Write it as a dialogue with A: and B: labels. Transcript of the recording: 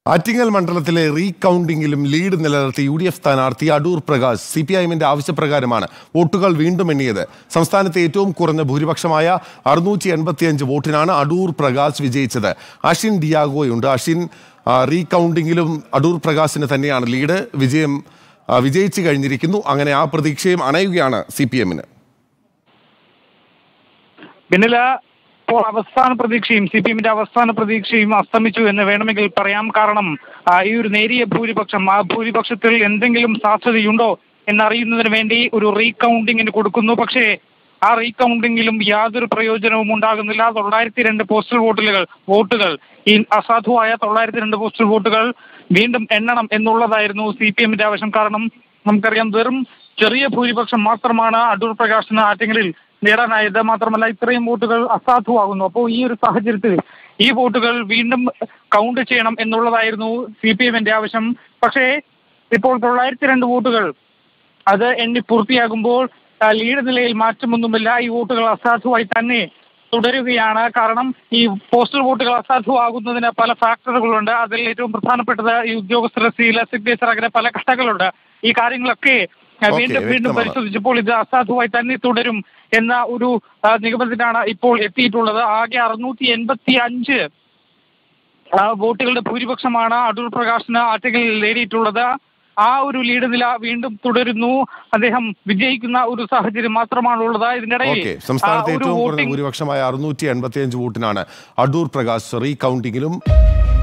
A: ആറ്റിങ്ങൽ മണ്ഡലത്തിലെ റീകൗണ്ടിങ്ങിലും ലീഡ് നിലനിർത്തി യു ഡി എഫ് സ്ഥാനാർത്ഥി Adoor Prakash C P I എമ്മിന്റെ ആവശ്യപ്രകാരമാണ് വോട്ടുകൾ വീണ്ടും എണ്ണിയത് സംസ്ഥാനത്തെ ഏറ്റവും കുറഞ്ഞ ഭൂരിപക്ഷമായ അറുന്നൂറ്റി എൺപത്തിയഞ്ച് വോട്ടിനാണ് അടൂർ പ്രകാശ് വിജയിച്ചത് അഷിൻ ഡിയാഗോയുണ്ട് അഷിൻ ആ, റീകൗണ്ടിങ്ങിലും അടൂർ പ്രകാശിന് തന്നെയാണ് ലീഡ് വിജയം ആ, വിജയിച്ചു കഴിഞ്ഞിരിക്കുന്നു അങ്ങനെ ആ പ്രതീക്ഷയും അണയുകയാണ് സി പി എമ്മിന്
B: പിന്നില ഇപ്പോൾ അവസാന പ്രതീക്ഷയും സി പി എമ്മിന്റെ അവസാന പ്രതീക്ഷയും അസ്തമിച്ചു എന്ന് വേണമെങ്കിൽ പറയാം കാരണം ആ, ഈ ഒരു നേരിയ ഭൂരിപക്ഷം ആ ഭൂരിപക്ഷത്തിൽ എന്തെങ്കിലും സാധ്യതയുണ്ടോ എന്നറിയുന്നതിന് വേണ്ടി ഒരു റീകൗണ്ടിങ്ങിന് കൊടുക്കുന്നു പക്ഷേ ആ റീകൗണ്ടിങ്ങിലും യാതൊരു പ്രയോജനവും ഉണ്ടാകുന്നില്ല തൊള്ളായിരത്തി രണ്ട് പോസ്റ്റൽ വോട്ടുകൾ വോട്ടുകൾ ഈ അസാധുവായ തൊള്ളായിരത്തി രണ്ട് പോസ്റ്റൽ വോട്ടുകൾ വീണ്ടും എണ്ണണം എന്നുള്ളതായിരുന്നു സി പി എമ്മിന്റെ ആവശ്യം കാരണം നമുക്കറിയാം വെറും ചെറിയ ഭൂരിപക്ഷം മാത്രമാണ് അടൂർ പ്രകാശിന് ആറ്റിങ്ങലിൽ നേടാനായത് മാത്രമല്ല ഇത്രയും വോട്ടുകൾ അസാധുവാകുന്നു അപ്പോൾ ഈ ഒരു സാഹചര്യത്തിൽ ഈ വോട്ടുകൾ വീണ്ടും കൗണ്ട് ചെയ്യണം എന്നുള്ളതായിരുന്നു സി പി എമ്മിന്റെ ആവശ്യം പക്ഷേ ഇപ്പോൾ തൊള്ളായിരത്തി രണ്ട് വോട്ടുകൾ അത് എണ്ണി പൂർത്തിയാകുമ്പോൾ ആ, ലീഡ് നിലയിൽ മാറ്റമൊന്നുമില്ല ഈ വോട്ടുകൾ അസാധുവായി തന്നെ തുടരുകയാണ് കാരണം ഈ പോസ്റ്റൽ വോട്ടുകൾ അസാധുവാകുന്നതിന് പല ഫാക്ടറുകളുണ്ട് അതിൽ ഏറ്റവും പ്രധാനപ്പെട്ടത് ഈ ഉദ്യോഗസ്ഥരുടെ സീല സിഗ്നേച്ചർ അങ്ങനെ പല ഘട്ടങ്ങളുണ്ട് ഈ കാര്യങ്ങളൊക്കെ ആ,
A: ഓക്കേ,
B: വീണ്ടും വീണ്ടും
A: വ്യക്തമാണ്.
B: പരിശോധിച്ചപ്പോൾ ഇത് അസാധുവായി തന്നെ തുടരും എന്ന ഒരു ആ, നിഗമനത്തിലാണ് ഇപ്പോൾ എത്തിയിട്ടുള്ളത് ആകെ അറുന്നൂറ്റി എൺപത്തി അഞ്ച് ആ, വോട്ടുകളുടെ ഭൂരിപക്ഷമാണ് അടൂർ പ്രകാശിന് ആറ്റിങ്ങലിൽ നേടിയിട്ടുള്ളത് ആ ഒരു ലീഡ് നില വീണ്ടും തുടരുന്നു അദ്ദേഹം വിജയിക്കുന്ന ഒരു സാഹചര്യം മാത്രമാണുള്ളത് ഇതിനിടയിൽ
A: ഓക്കെ
B: ആ,
A: സംസ്ഥാനത്തെ
B: ഒരു
A: ഏറ്റവും കുറഞ്ഞ
B: വോട്ടിംഗ്
A: ഭൂരിപക്ഷമായ അറുന്നൂറ്റി എൺപത്തിയഞ്ച് വോട്ടിനാണ് അടൂർ പ്രകാശ് റീകൗണ്ടിങ്ങിലും